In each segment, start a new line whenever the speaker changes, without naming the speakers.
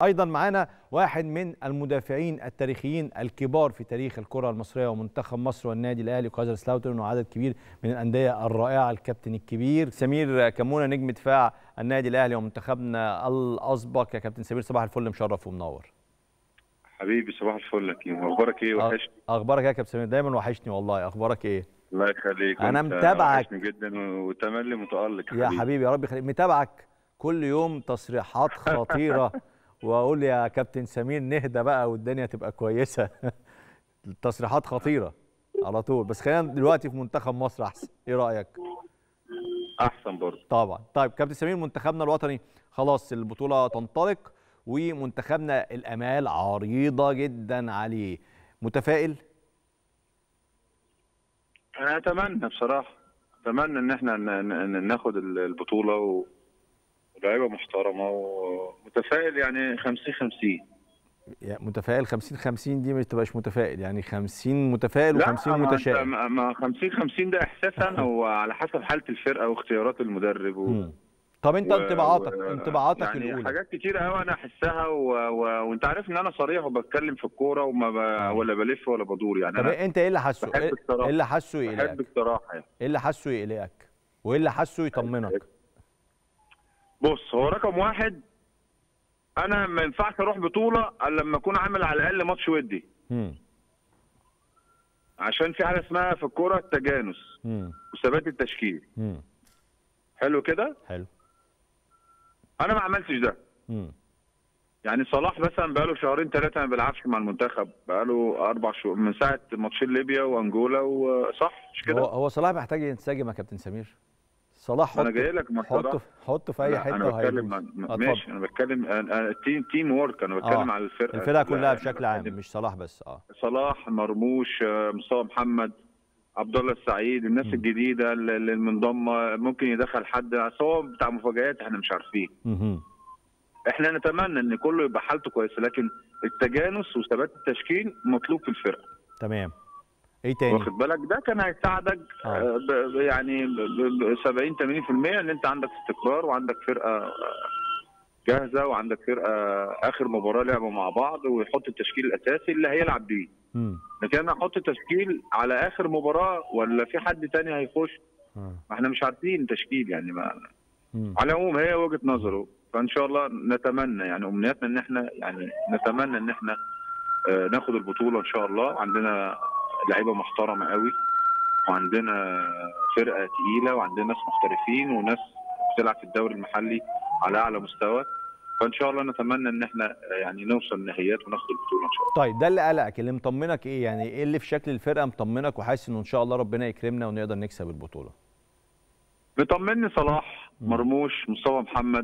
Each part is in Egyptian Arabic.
ايضا معانا واحد من المدافعين التاريخيين الكبار في تاريخ الكره المصريه ومنتخب مصر والنادي الاهلي وكايزرسلاوترن وعدد كبير من الانديه الرائعه الكابتن الكبير سمير كمونه نجم دفاع النادي الاهلي ومنتخبنا الاسبق يا كابتن سمير صباح الفل مشرف ومنور
حبيبي صباح الفل يا كيمو اخبارك ايه وحشني
اخبارك ايه يا كابتن سمير دايما وحشني والله اخبارك ايه
الله يخليك
أنا
وأنت
متابعك.
وحشني جدا وتملي متالق
يا حبيبي يا رب يخليك متابعك كل يوم تصريحات خطيره واقول يا كابتن سمير نهدى بقى والدنيا تبقى كويسه التصريحات خطيره على طول بس خلينا دلوقتي في منتخب مصر احسن ايه رايك
احسن برضه
طبعا طيب كابتن سمير منتخبنا الوطني خلاص البطوله تنطلق ومنتخبنا الامال عريضه جدا عليه متفائل
انا اتمنى بصراحه اتمنى ان احنا ن- ن- ناخد ال- البطوله و- ولاعيبه محترمه ومتفائل يعني 50 50
يعني متفائل 50 50 دي ما تبقاش متفائل يعني 50 متفائل و50
ما أنت-
متشائم
ما ما 50 50 ده احساس انا وعلى حسب حاله الفرقه واختيارات المدرب و...
مم. طب انت
و-
انطباعاتك
و-
انطباعاتك
يعني
الاولى
حاجات كتير قوي انا احسها و... و... وانت عارف ان انا صريح وبتكلم في الكوره وما ب... ولا بلف ولا بدور يعني
طب
انا
انت ايه اللي حاسه
بحب
ايه
الصراحة.
إيه اللي حاسه
بحب
يقلقك
الصراحه يعني
ايه اللي حاسه يقلقك وايه اللي حاسه يطمنك
بص هو رقم واحد انا ما ينفعش اروح بطوله الا لما اكون عامل على الاقل ماتش ودي
مم.
عشان في حاجه اسمها في الكوره التجانس
مم.
وثبات التشكيل
مم.
حلو كده
حلو
انا ما عملتش ده
مم.
يعني صلاح مثلا بقاله شهرين ثلاثه ما بيلعبش مع المنتخب بقاله اربع شهور من ساعه ماتشين ليبيا وانجولا وصح مش
هو
كده
هو صلاح محتاج ينسجم يا كابتن سمير صلاح
انا
حطه
جاي لك ما
حطه
صلاح
حطه في اي
لا،
حته
انا بتكلم
وهيدوس.
عن-
اتفضل.
ماشي انا بتكلم أنا- أنا تيم تيم وورك انا بتكلم
آه.
على الفرقه
الفرقه كلها
أنا
بشكل عام
بتكلم
مش صلاح بس اه
صلاح مرموش آه، مصطفى محمد عبد الله السعيد الناس
مم.
الجديده اللي اللي منضمه ممكن يدخل حد أصل هو بتاع مفاجآت احنا مش عارفين
مهم.
احنا نتمنى ان كله يبقى حالته كويسه لكن التجانس وثبات التشكيل مطلوب في الفرقه
تمام ايه تاني
واخد بالك ده كان هيساعدك
آه.
آه، ب- ب- يعني ب- ب- ب 70 80% ان انت عندك استقرار وعندك فرقه آه، جاهزه وعندك فرقه اخر مباراه لعبوا مع بعض ويحط التشكيل الاساسي اللي هيلعب بيه
مم.
لكن انا احط تشكيل على اخر مباراه ولا في حد تاني هيخش
آه.
ما احنا مش عارفين تشكيل يعني ما
مم.
على العموم هي وجهه نظره فان شاء الله نتمنى يعني امنياتنا ان احنا يعني نتمنى ان احنا آه، ناخد البطوله ان شاء الله عندنا لعيبه محترمه قوي وعندنا فرقه تقيله وعندنا ناس محترفين وناس بتلعب في الدوري المحلي على اعلى مستوى فان شاء الله نتمنى ان احنا آه، يعني نوصل النهائيات وناخد البطوله ان شاء الله
طيب ده اللي قلقك اللي مطمنك ايه يعني ايه اللي في شكل الفرقه مطمنك وحاسس انه ان شاء الله ربنا يكرمنا ونقدر نكسب البطوله
بيطمني صلاح
مم.
مرموش مصطفى محمد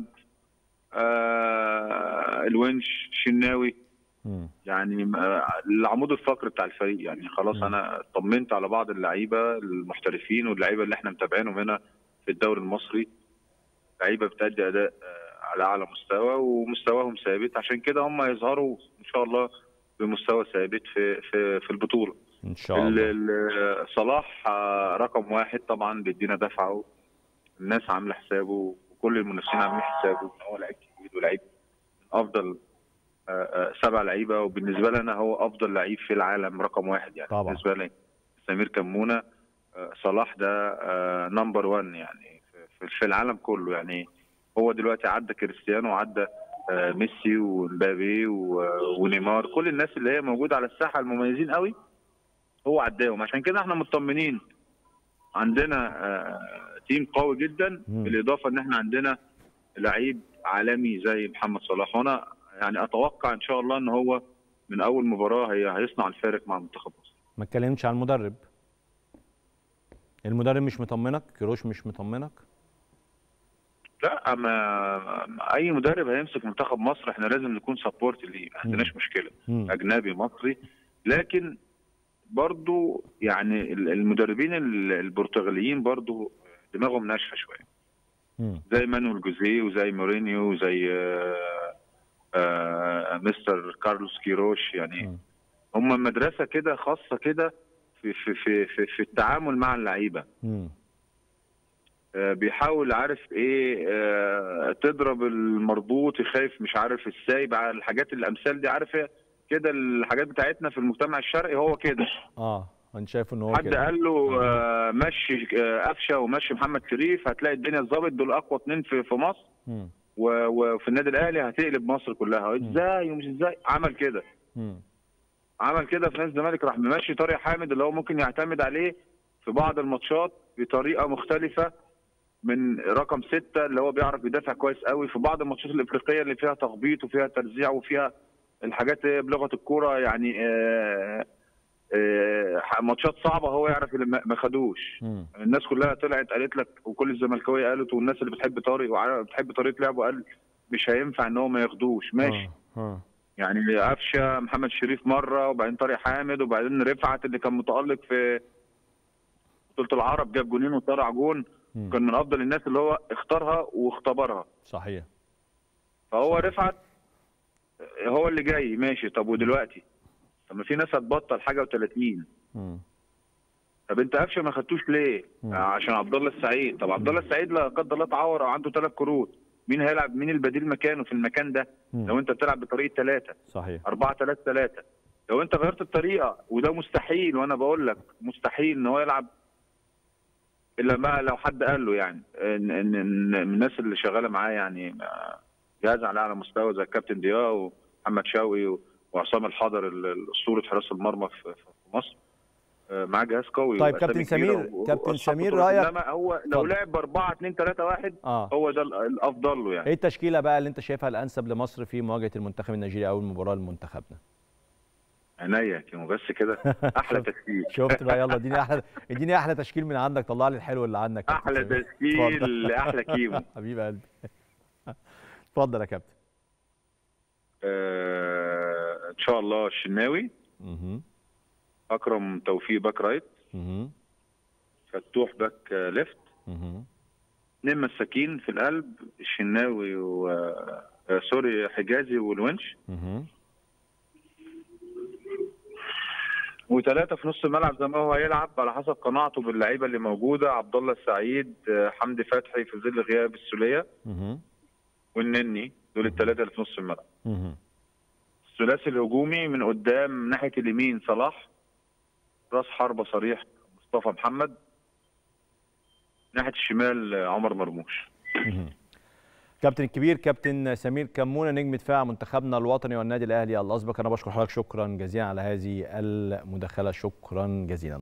آه الونش شناوي
مم.
يعني آه، العمود الفقري بتاع الفريق يعني خلاص
مم.
انا طمنت على بعض اللعيبه المحترفين واللعيبه اللي احنا متابعينهم هنا في الدوري المصري لعيبه بتأدي اداء آه، على اعلى مستوى ومستواهم ثابت عشان كده هم يظهروا ان شاء الله بمستوى ثابت في في في البطوله
ان شاء
ال-
الله
ال- صلاح آه، رقم واحد طبعا بيدينا دفعه الناس عامله حسابه وكل المنافسين عاملين حسابه ان هو لعيب كبير ولعيب من افضل آه، آه، سبع لعيبه وبالنسبه لنا هو افضل لعيب في العالم رقم واحد يعني
طبعا.
بالنسبه لي سمير كمونه آه، صلاح ده نمبر 1 يعني في- في العالم كله يعني هو دلوقتي عدى كريستيانو وعدى آه، ميسي ومبابي و- ونيمار كل الناس اللي هي موجوده على الساحه المميزين قوي هو عداهم عشان كده احنا مطمنين عندنا آه، تيم قوي جدا
مم.
بالاضافه ان احنا عندنا لعيب عالمي زي محمد صلاح وانا يعني اتوقع ان شاء الله ان هو من اول مباراه هي هيصنع الفارق مع منتخب مصر
ما اتكلمتش عن المدرب المدرب مش مطمنك كيروش مش مطمنك
لا اما اي مدرب هيمسك منتخب مصر احنا لازم نكون سبورت ليه ما عندناش مشكله
مم.
اجنبي مصري لكن برضو يعني ال- المدربين ال- البرتغاليين برضو دماغهم ناشفه شويه
مم.
زي مانويل جوزيه وزي مورينيو وزي آه، آه، مستر كارلوس كيروش يعني
مم.
هم مدرسه كده خاصه كده في في في في, في التعامل مع اللعيبه
مم.
آه، بيحاول عارف ايه آه، تضرب المربوط يخاف مش عارف ازاي بقى الحاجات الامثال دي عارف إيه؟ كده الحاجات بتاعتنا في المجتمع الشرقي هو كده
اه انت شايف ان هو
حد
كده
قال له آه، مشي آه، قفشه ومشي محمد شريف هتلاقي الدنيا اتظبط دول اقوى اتنين في في مصر
مم.
و- وفي النادي الاهلي هتقلب مصر كلها ازاي ومش ازاي عمل كده
مم.
عمل كده في نادي الزمالك راح ممشي طارق حامد اللي هو ممكن يعتمد عليه في بعض الماتشات بطريقه مختلفه من رقم ستة اللي هو بيعرف يدافع كويس قوي في بعض الماتشات الافريقيه اللي فيها تخبيط وفيها ترزيع وفيها الحاجات إيه بلغه الكوره يعني آه، آه، ماتشات صعبه هو يعرف اللي ما ما خدوش
مم.
الناس كلها طلعت قالت لك وكل الزملكاويه قالت والناس اللي بتحب طارق وعارف- بتحب طريقه لعبه قال مش هينفع ان هو ما ياخدوش ماشي
آه. آه.
يعني قفشه محمد شريف مره وبعدين طارق حامد وبعدين رفعت اللي كان متالق في بطوله العرب جاب جونين وطلع جون
مم.
كان من افضل الناس اللي هو اختارها واختبرها
صحيح
فهو رفعت هو اللي جاي ماشي طب ودلوقتي طب ما في ناس هتبطل حاجه و30
مم.
طب انت قفشه ما خدتوش ليه؟
مم.
عشان عبد الله السعيد طب عبد الله السعيد لا قدر الله اتعور او عنده ثلاث كروت مين هيلعب مين البديل مكانه في المكان ده؟
مم.
لو انت بتلعب بطريقه ثلاثه
صحيح
4 3 3 لو انت غيرت الطريقه وده مستحيل وانا بقول لك مستحيل ان هو يلعب الا بقى لو حد قال له يعني ان ان إن من الناس اللي شغاله معاه يعني آه، جهاز على اعلى مستوى زي الكابتن ضياء ومحمد شوقي و- وعصام الحضر ال- ال- اسطوره حراس المرمى في في مصر آه، معاه جهاز قوي
طيب
وأسامي
كابتن
كبيرة
سمير-
و-
كابتن
وأصحاب
سمير
بطولات.
رأيك-
انما هو لو
اتفضل.
لعب ب 4 2 3 1
اه
هو ده ال- الافضل له يعني
ايه التشكيله بقى اللي انت شايفها الانسب لمصر في مواجهه المنتخب النيجيري اول مباراه لمنتخبنا
عينيا كانوا بس كده احلى تشكيل
شفت بقى يلا اديني احلى اديني احلى تشكيل من عندك طلع لي الحلو اللي عندك كابتن
احلى
سمير.
تشكيل
اتفضل.
احلى كيمو
حبيب قلبي اتفضل يا كابتن
آه، ان شاء الله الشناوي
مهم.
اكرم توفيق باك رايت
مهم.
فتوح باك آه، ليفت
مهم.
اثنين مساكين في القلب الشناوي و آه، سوري حجازي والونش
مهم.
وثلاثه في نص الملعب زي ما هو هيلعب على حسب قناعته باللعيبه اللي موجوده عبد الله السعيد آه، حمدي فتحي في ظل غياب السوليه
مهم.
والنني دول الثلاثه اللي في نص الملعب
مهم.
الثلاثي الهجومي من قدام ناحيه اليمين صلاح راس حربه صريح مصطفى محمد ناحيه الشمال آه، عمر مرموش
مهم. كابتن الكبير كابتن سمير كمونه نجم دفاع منتخبنا الوطني والنادي الاهلي الاسبق انا بشكر حضرتك شكرا جزيلا على هذه المداخله شكرا جزيلا